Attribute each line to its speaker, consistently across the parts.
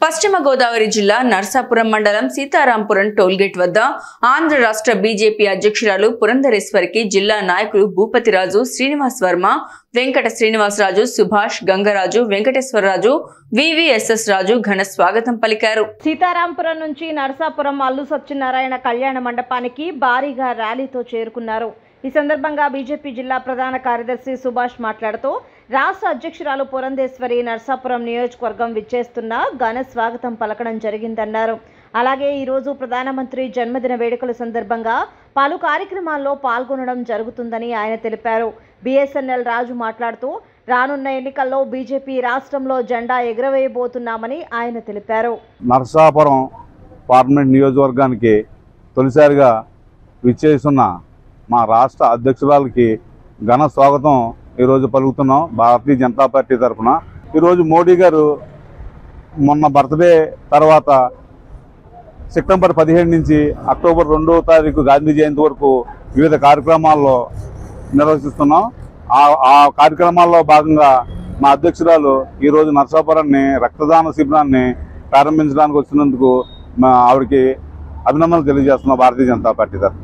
Speaker 1: పశ్చిమ గోదావరి జిల్లా నర్సాపురం మండలం సీతారాంపురం టోల్గేట్ వద్ద ఆంధ్ర రాష్ట్ర బీజేపీ అధ్యక్షురాలు పురంధరేశ్వరికి జిల్లా నాయకులు భూపతిరాజు శ్రీనివాస్ వర్మ వెంకట శ్రీనివాసరాజు సుభాష్ గంగరాజు వెంకటేశ్వరరాజు వివిఎస్ఎస్ రాజు ఘన స్వాగతం పలికారు
Speaker 2: సీతారాంపురం నుంచి నరసాపురం అల్లు సత్యనారాయణ కళ్యాణ మండపానికి భారీగా ర్యాలీతో చేరుకున్నారు ఈ సందర్భంగా బీజేపీ జిల్లా ప్రధాన కార్యదర్శి సుభాష్ మాట్లాడుతూ రాష్ట్ర అధ్యక్షురాలు పురంధేశ్వరి నర్సాపురం నియోజకవర్గం విచ్చేస్తున్న ఘన స్వాగతం పలకడం జరిగిందన్నారు అలాగే ఈరోజు ప్రధానమంత్రి జన్మదిన వేడుకల సందర్భంగా పలు కార్యక్రమాల్లో పాల్గొనడం జరుగుతుందని ఆయన తెలిపారు బిఎస్ఎన్ఎల్ రాజు మాట్లాడుతూ రానున్న ఎన్నికల్లో బీజేపీ రాష్ట్రంలో జెండా ఎగురవేయబోతున్నామని ఆయన తెలిపారు
Speaker 3: నరసాపురం పార్లమెంట్ నియోజకవర్గానికి తొలిసారిగా విచ్చేస్తున్న మా రాష్ట్ర అధ్యక్షురాలకి ఘన స్వాగతం ఈరోజు పలుకుతున్నాం భారతీయ జనతా పార్టీ తరఫున ఈరోజు మోడీ గారు మొన్న బర్త్డే తర్వాత సెప్టెంబర్ పదిహేడు నుంచి అక్టోబర్ రెండవ తారీఖు గాంధీ జయంతి వరకు వివిధ కార్యక్రమాల్లో నిర్వహిస్తున్నాం ఆ ఆ కార్యక్రమాల్లో భాగంగా మా అధ్యక్షురాలు ఈరోజు నరసాపురాన్ని రక్తదాన శిబిరాన్ని ప్రారంభించడానికి వచ్చినందుకు మా ఆవిడకి అభినందనలు తెలియజేస్తున్నాం భారతీయ జనతా పార్టీ తరఫున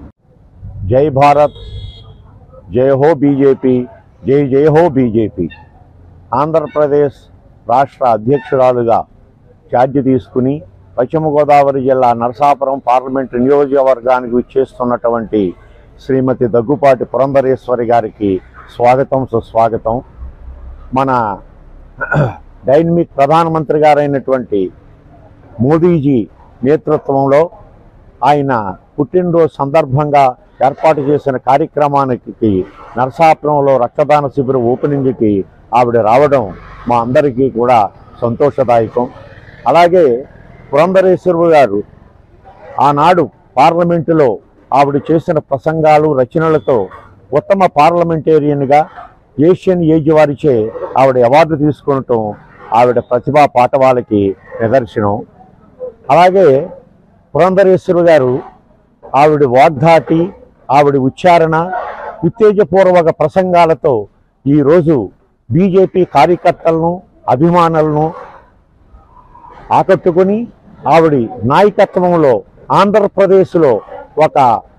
Speaker 4: జై భారత్ జై హో బీజేపీ జై జై హో బీజేపీ ఆంధ్రప్రదేశ్ రాష్ట్ర అధ్యక్షురాలుగా ఛార్జ్ తీసుకుని పశ్చిమ గోదావరి జిల్లా నరసాపురం పార్లమెంటు నియోజకవర్గానికి విచ్చేస్తున్నటువంటి శ్రీమతి దగ్గుపాటి పురంధరేశ్వరి గారికి స్వాగతం సుస్వాగతం మన డైనమిక్ ప్రధానమంత్రి గారైనటువంటి మోదీజీ నేతృత్వంలో ఆయన పుట్టినరోజు సందర్భంగా ఏర్పాటు చేసిన కార్యక్రమానికి నరసాపురంలో రక్తదాన శిబిరం ఓపెనింగ్కి ఆవిడ రావడం మా అందరికీ కూడా సంతోషదాయకం అలాగే పురంధరేశ్వరు గారు ఆనాడు పార్లమెంటులో ఆవిడ చేసిన ప్రసంగాలు రచనలతో ఉత్తమ పార్లమెంటేరియన్గా ఏషియన్ ఏజ్ వారిచే ఆవిడ అవార్డు తీసుకునటం ఆవిడ ప్రతిభా పాఠవాలకి నిదర్శనం అలాగే పురంధరేశ్వరు గారు ఆవిడ వాగ్దాటి ఆవిడ ఉచ్చారణ ఉత్తేజపూర్వక ప్రసంగాలతో ఈరోజు బీజేపీ కార్యకర్తలను అభిమానులను ఆకట్టుకుని ఆవిడ నాయకత్వంలో ఆంధ్రప్రదేశ్లో ఒక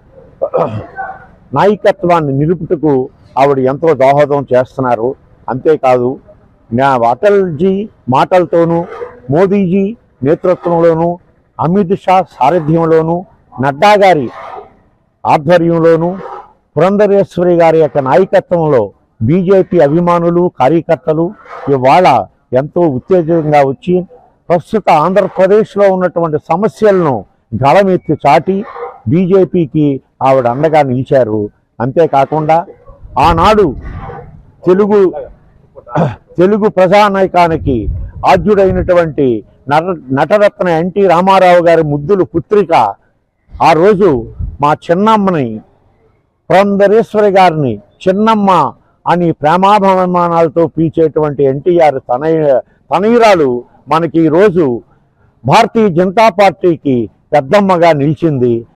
Speaker 4: నాయకత్వాన్ని నిలుపుటకు ఆవిడ ఎంతో దోహదం చేస్తున్నారు అంతేకాదు నా అటల్జీ మాటలతోనూ మోదీజీ నేతృత్వంలోనూ అమిత్ షా సారథ్యంలోనూ నడ్డా గారి ఆధ్వర్యంలోనూ పురంధరేశ్వరి గారి యొక్క నాయకత్వంలో బీజేపీ అభిమానులు కార్యకర్తలు ఇవాళ ఎంతో ఉత్తేజంగా వచ్చి ప్రస్తుత ఆంధ్రప్రదేశ్లో ఉన్నటువంటి సమస్యలను గళమెత్తి చాటి బీజేపీకి ఆవిడ అండగా నిలిచారు అంతేకాకుండా ఆనాడు తెలుగు తెలుగు ప్రజానాయకానికి ఆద్యుడైనటువంటి నట నటరత్న ఎన్టీ రామారావు గారి ముద్దులు పుత్రిక ఆ రోజు మా చిన్నమ్మని పురంధరేశ్వరి గారిని చిన్నమ్మ అని ప్రేమాభిమానాలతో పీల్చేటువంటి ఎన్టీఆర్ తనయ తనయురాలు మనకి ఈరోజు భారతీయ జనతా పార్టీకి పెద్దమ్మగా నిలిచింది